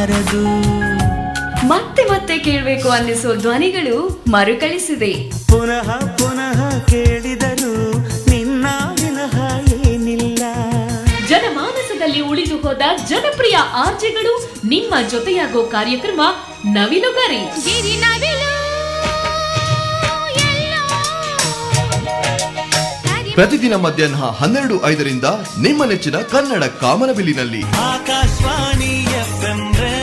ಬಾರದು ಮತ್ತೆ ಮತ್ತೆ ಕೇಳಬೇಕು ಅನ್ನಿಸೋ ಧ್ವನಿಗಳು ಮರುಕಳಿಸಿದೆ ಪುನಃ ಪುನಃ ಕೇಳಿದರು ನಿನ್ನ ವಿನಃ ಏನಿಲ್ಲ ಜನಮಾನಸದಲ್ಲಿ ಉಳಿದು ಹೋದ ಜನಪ್ರಿಯ ಆರ್ಜೆಗಳು ನಿಮ್ಮ ಜೊತೆಯಾಗೋ ಕಾರ್ಯಕ್ರಮ ನವಿಲುಗರಿ ಪ್ರತಿದಿನ ಮಧ್ಯಾಹ್ನ ಹನ್ನೆರಡು ಐದರಿಂದ ನಿಮ್ಮ ನೆಚ್ಚಿನ ಕನ್ನಡ ಕಾಮನಬಿಲ್ಲಿನಲ್ಲಿ ಆಕಾಶವಾಣಿ ಎಫ್ಎಂ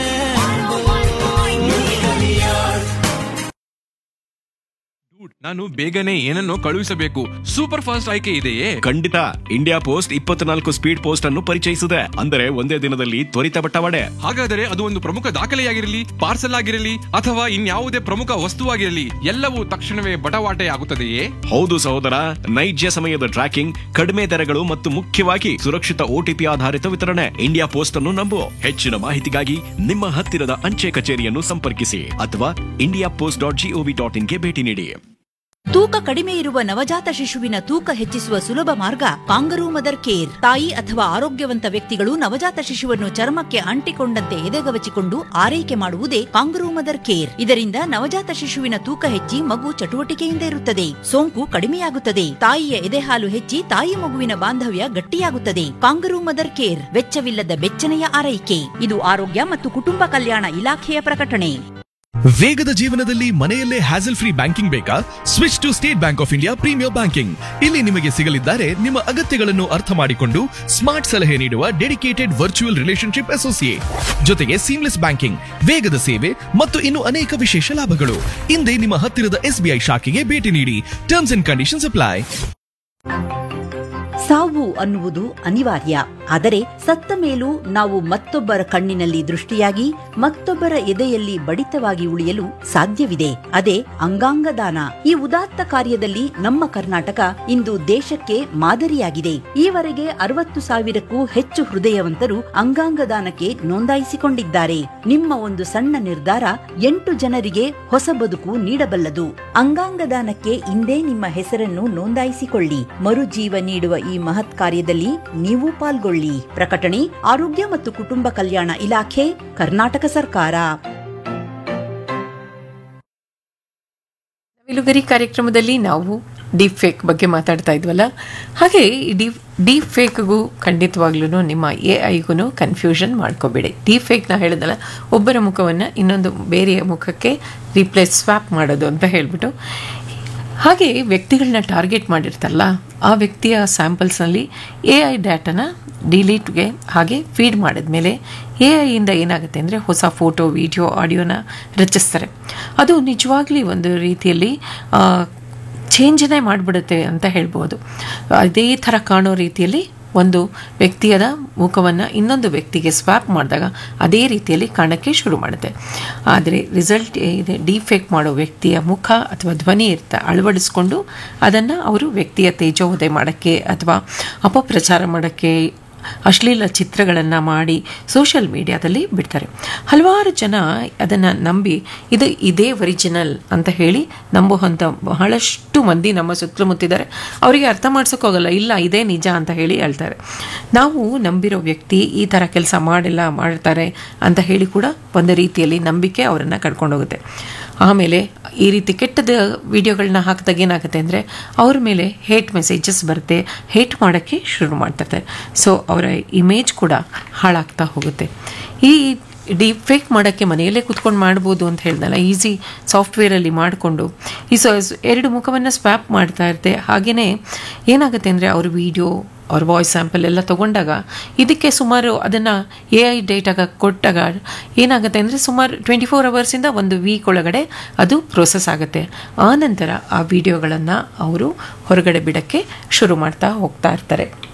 ನಾನು ಬೇಗನೆ ಏನನ್ನೋ ಕಳುಹಿಸಬೇಕು ಸೂಪರ್ ಫಾಸ್ಟ್ ಆಯ್ಕೆ ಇದೆಯೇ ಖಂಡಿತ ಇಂಡಿಯಾ ಪೋಸ್ಟ್ ಇಪ್ಪತ್ನಾಲ್ಕು ಸ್ಪೀಡ್ ಪೋಸ್ಟ್ ಅನ್ನು ಪರಿಚಯಿಸಿದೆ ಅಂದರೆ ಒಂದೇ ದಿನದಲ್ಲಿ ತ್ವರಿತ ಬಟ್ಟವಾಡೆ ಹಾಗಾದರೆ ಅದು ಒಂದು ಪ್ರಮುಖ ದಾಖಲೆಯಾಗಿರಲಿ ಪಾರ್ಸಲ್ ಆಗಿರಲಿ ಅಥವಾ ಇನ್ಯಾವುದೇ ಪ್ರಮುಖ ವಸ್ತುವಾಗಿರಲಿ ಎಲ್ಲವೂ ತಕ್ಷಣವೇ ಬಟವಾಟೆ ಆಗುತ್ತದೆಯೇ ಹೌದು ಸಹೋದರ ನೈಜ ಸಮಯದ ಟ್ರ್ಯಾಕಿಂಗ್ ಕಡಿಮೆ ದರಗಳು ಮತ್ತು ಮುಖ್ಯವಾಗಿ ಸುರಕ್ಷಿತ ಓಟಿಪಿ ಆಧಾರಿತ ವಿತರಣೆ ಇಂಡಿಯಾ ಪೋಸ್ಟ್ ಅನ್ನು ನಂಬು ಹೆಚ್ಚಿನ ಮಾಹಿತಿಗಾಗಿ ನಿಮ್ಮ ಹತ್ತಿರದ ಅಂಚೆ ಕಚೇರಿಯನ್ನು ಸಂಪರ್ಕಿಸಿ ಅಥವಾ India post dot gov dot ಇನ್ಗೆ ಭೇಟಿ ನೀಡಿ ತೂಕ ಕಡಿಮೆ ಇರುವ ನವಜಾತ ಶಿಶುವಿನ ತೂಕ ಹೆಚ್ಚಿಸುವ ಸುಲಭ ಮಾರ್ಗ ಕಾಂಗರೂ ಮದರ್ ಕೇರ್ ತಾಯಿ ಅಥವಾ ಆರೋಗ್ಯವಂತ ವ್ಯಕ್ತಿಗಳು ನವಜಾತ ಶಿಶುವನ್ನು ಚರ್ಮಕ್ಕೆ ಅಂಟಿಕೊಂಡಂತೆ ಎದೆಗವಚಿಕೊಂಡು ಆರೈಕೆ ಮಾಡುವುದೇ ಕಾಂಗರೂ ಮದರ್ ಕೇರ್ ಇದರಿಂದ ನವಜಾತ ಶಿಶುವಿನ ತೂಕ ಹೆಚ್ಚಿ ಮಗು ಚಟುವಟಿಕೆಯಿಂದ ಇರುತ್ತದೆ ಸೋಂಕು ಕಡಿಮೆಯಾಗುತ್ತದೆ ತಾಯಿಯ ಎದೆಹಾಲು ಹೆಚ್ಚಿ ತಾಯಿ ಮಗುವಿನ ಬಾಂಧವ್ಯ ಗಟ್ಟಿಯಾಗುತ್ತದೆ ಕಾಂಗರೂ ಮದರ್ ಕೇರ್ ವೆಚ್ಚವಿಲ್ಲದ ಬೆಚ್ಚನೆಯ ಆರೈಕೆ ಇದು ಆರೋಗ್ಯ ಮತ್ತು ಕುಟುಂಬ ಕಲ್ಯಾಣ ಇಲಾಖೆಯ ಪ್ರಕಟಣೆ ವೇಗದ ಜೀವನದಲ್ಲಿ ಮನೆಯಲ್ಲೇ ಹ್ಯಾಸಲ್ ಫ್ರೀ ಬ್ಯಾಂಕಿಂಗ್ ಬೇಕಾ switch to State Bank of India premier banking ಇಲ್ಲಿ ನಿಮಗೆ ಸಿಗಲಿದ್ದಾರೆ ನಿಮ್ಮ ಅಗತ್ಯಗಳನ್ನು ಅರ್ಥ ಮಾಡಿಕೊಂಡು ಸ್ಮಾರ್ಟ್ ಸಲಹೆ ನೀಡುವ ಡೆಡಿಕೇಟೆಡ್ ವರ್ಚುವಲ್ ರಿಲೇಶನ್ಶಿಪ್ ಅಸೋಸಿಯೇಟ್ ಜೊತೆಗೆ ಸೀಮ್ಲೆಸ್ ಬ್ಯಾಂಕಿಂಗ್ ವೇಗದ ಸೇವೆ ಮತ್ತು ಇನ್ನು ಅನೇಕ ವಿಶೇಷ ಲಾಭಗಳು ಹಿಂದೆ ನಿಮ್ಮ ಹತ್ತಿರದ ಎಸ್ಬಿಐ ಶಾಖೆಗೆ ಭೇಟಿ ನೀಡಿ ಟರ್ಮ್ಸ್ ಅಂಡ್ ಕಂಡೀಷನ್ಸ್ ಅಪ್ಲೈ ಸಾವು ಅನ್ನುವುದು ಅನಿವಾರ್ಯ ಆದರೆ ಸತ್ತ ಮೇಲೂ ನಾವು ಮತ್ತೊಬ್ಬರ ಕಣ್ಣಿನಲ್ಲಿ ದೃಷ್ಟಿಯಾಗಿ ಮತ್ತೊಬ್ಬರ ಎದೆಯಲ್ಲಿ ಬಡಿತವಾಗಿ ಉಳಿಯಲು ಸಾಧ್ಯವಿದೆ ಅದೇ ಅಂಗಾಂಗ ದಾನ ಈ ಉದಾತ್ತ ಕಾರ್ಯದಲ್ಲಿ ನಮ್ಮ ಕರ್ನಾಟಕ ಇಂದು ದೇಶಕ್ಕೆ ಮಾದರಿಯಾಗಿದೆ ಈವರೆಗೆ ಅರವತ್ತು ಸಾವಿರಕ್ಕೂ ಹೆಚ್ಚು ಹೃದಯವಂತರು ಅಂಗಾಂಗ ದಾನಕ್ಕೆ ನೋಂದಾಯಿಸಿಕೊಂಡಿದ್ದಾರೆ ನಿಮ್ಮ ಒಂದು ಸಣ್ಣ ನಿರ್ಧಾರ ಎಂಟು ಜನರಿಗೆ ಹೊಸ ಬದುಕು ನೀಡಬಲ್ಲದು ಅಂಗಾಂಗ ದಾನಕ್ಕೆ ಇಂದೇ ನಿಮ್ಮ ಹೆಸರನ್ನು ನೋಂದಾಯಿಸಿಕೊಳ್ಳಿ ಮರುಜೀವ ನೀಡುವ ಈ ಮಹತ್ ಕಾರ್ಯದಲ್ಲಿ ನೀವು ಪಾಲ್ಗೊಳ್ಳಿ ಪ್ರಕಟಣೆ ಆರೋಗ್ಯ ಮತ್ತು ಕುಟುಂಬ ಕಲ್ಯಾಣ ಇಲಾಖೆ ಕರ್ನಾಟಕ ಸರ್ಕಾರ ನವಿಲುಗರಿ ಕಾರ್ಯಕ್ರಮದಲ್ಲಿ ನಾವು ಡೀಪ್ ಫೇಕ್ ಬಗ್ಗೆ ಮಾತಾಡ್ತಾ ಇದ್ವಲ್ಲ ಹಾಗೆ ಈ ಡೀಪ್ ಡೀಪ್ ಫೇಕ್ಗೂ ಖಂಡಿತವಾಗ್ಲೂ ನಿಮ್ಮ ಎ ಐಗೂ ಕನ್ಫ್ಯೂಷನ್ ಮಾಡ್ಕೋಬೇಡಿ ಡೀಪ್ ಫೇಕ್ನ ಹೇಳಿದಲ್ಲ ಒಬ್ಬರ ಮುಖವನ್ನು ಇನ್ನೊಂದು ಬೇರೆಯ ಮುಖಕ್ಕೆ ರೀಪ್ಲೇಸ್ ಸ್ವ್ಯಾಪ್ ಮಾಡೋದು ಅಂತ ಹೇಳ್ಬಿಟ್ಟು ಹಾಗೆ ವ್ಯಕ್ತಿಗಳನ್ನ ಟಾರ್ಗೆಟ್ ಮಾಡಿರ್ತಾರಲ್ಲ ಆ ವ್ಯಕ್ತಿಯ ಸ್ಯಾಂಪಲ್ಸ್ನಲ್ಲಿ ಎ ಐ ಡಾಟಾನ ಡಿಲೀಟ್ಗೆ ಹಾಗೆ ಫೀಡ್ ಮಾಡಿದ್ಮೇಲೆ ಎ ಐಯಿಂದ ಏನಾಗುತ್ತೆ ಅಂದರೆ ಹೊಸ ಫೋಟೋ ವಿಡಿಯೋ ಆಡಿಯೋನ ರಚಿಸ್ತಾರೆ ಅದು ನಿಜವಾಗ್ಲಿ ಒಂದು ರೀತಿಯಲ್ಲಿ ಚೇಂಜನ್ನೇ ಮಾಡಿಬಿಡುತ್ತೆ ಅಂತ ಹೇಳ್ಬೋದು ಅದೇ ಥರ ಕಾಣೋ ರೀತಿಯಲ್ಲಿ ಒಂದು ವ್ಯಕ್ತಿಯದ ಮುಖವನ್ನು ಇನ್ನೊಂದು ವ್ಯಕ್ತಿಗೆ ಸ್ವ್ಯಾಪ್ ಮಾಡಿದಾಗ ಅದೇ ರೀತಿಯಲ್ಲಿ ಕಾಣೋಕ್ಕೆ ಶುರು ಮಾಡುತ್ತೆ ಆದರೆ ರಿಸಲ್ಟ್ ಇದೆ ಡಿಫೇಕ್ ಮಾಡೋ ವ್ಯಕ್ತಿಯ ಮುಖ ಅಥವಾ ಧ್ವನಿ ಇರ್ತಾ ಅಳವಡಿಸ್ಕೊಂಡು ಅದನ್ನು ಅವರು ವ್ಯಕ್ತಿಯ ತೇಜೋವಧೆ ಮಾಡೋಕ್ಕೆ ಅಥವಾ ಅಪಪ್ರಚಾರ ಮಾಡೋಕ್ಕೆ ಅಶ್ಲೀಲ ಚಿತ್ರಗಳನ್ನು ಮಾಡಿ ಸೋಷಿಯಲ್ ಮೀಡಿಯಾದಲ್ಲಿ ಬಿಡ್ತಾರೆ ಹಲವಾರು ಜನ ಅದನ್ನು ನಂಬಿ ಇದು ಇದೇ ಒರಿಜಿನಲ್ ಅಂತ ಹೇಳಿ ನಂಬುವಂಥ ಬಹಳಷ್ಟು ಮಂದಿ ನಮ್ಮ ಸುತ್ತಮುತ್ತಿದ್ದಾರೆ ಅವರಿಗೆ ಅರ್ಥ ಮಾಡ್ಸೋಕ್ಕೋಗಲ್ಲ ಇಲ್ಲ ಇದೇ ನಿಜ ಅಂತ ಹೇಳಿ ಹೇಳ್ತಾರೆ ನಾವು ನಂಬಿರೋ ವ್ಯಕ್ತಿ ಈ ಥರ ಕೆಲಸ ಮಾಡಿಲ್ಲ ಮಾಡ್ತಾರೆ ಅಂತ ಹೇಳಿ ಕೂಡ ಒಂದು ರೀತಿಯಲ್ಲಿ ನಂಬಿಕೆ ಅವರನ್ನು ಕರ್ಕೊಂಡೋಗುತ್ತೆ ಆಮೇಲೆ ಈ ರೀತಿ ಕೆಟ್ಟದ ವಿಡಿಯೋಗಳನ್ನ ಹಾಕಿದಾಗ ಏನಾಗುತ್ತೆ ಅಂದರೆ ಅವ್ರ ಮೇಲೆ ಹೇಟ್ ಮೆಸೇಜಸ್ ಬರುತ್ತೆ ಹೇಟ್ ಮಾಡೋಕ್ಕೆ ಶುರು ಮಾಡ್ತಾರೆ ಸೊ ಅವರ ಇಮೇಜ್ ಕೂಡ ಹಾಳಾಗ್ತಾ ಹೋಗುತ್ತೆ ಈ ಡೀಪ್ ಫೇಕ್ ಮಾಡೋಕ್ಕೆ ಮನೆಯಲ್ಲೇ ಕುತ್ಕೊಂಡು ಮಾಡ್ಬೋದು ಅಂತ ಹೇಳ್ದಲ್ಲ ಈಸಿ ಸಾಫ್ಟ್ವೇರಲ್ಲಿ ಮಾಡಿಕೊಂಡು ಈ ಸ ಎರಡು ಮುಖವನ್ನು ಸ್ವ್ಯಾಪ್ ಮಾಡ್ತಾ ಇರುತ್ತೆ ಹಾಗೆಯೇ ಏನಾಗುತ್ತೆ ಅಂದರೆ ಅವ್ರ ವಿಡಿಯೋ ಅವ್ರ ವಾಯ್ಸ್ ಸ್ಯಾಂಪಲ್ ಎಲ್ಲ ತೊಗೊಂಡಾಗ ಇದಕ್ಕೆ ಸುಮಾರು ಅದನ್ನು ಎ ಐ ಡೇಟಾಗ ಕೊಟ್ಟಾಗ ಏನಾಗುತ್ತೆ ಅಂದರೆ ಸುಮಾರು ಟ್ವೆಂಟಿ ಫೋರ್ ಅವರ್ಸಿಂದ ಒಂದು ವೀಕ್ ಒಳಗಡೆ ಅದು ಪ್ರೋಸೆಸ್ ಆಗುತ್ತೆ ಆ ನಂತರ ಆ ವಿಡಿಯೋಗಳನ್ನು ಅವರು ಹೊರಗಡೆ ಬಿಡೋಕ್ಕೆ ಶುರು ಮಾಡ್ತಾ ಹೋಗ್ತಾ ಇರ್ತಾರೆ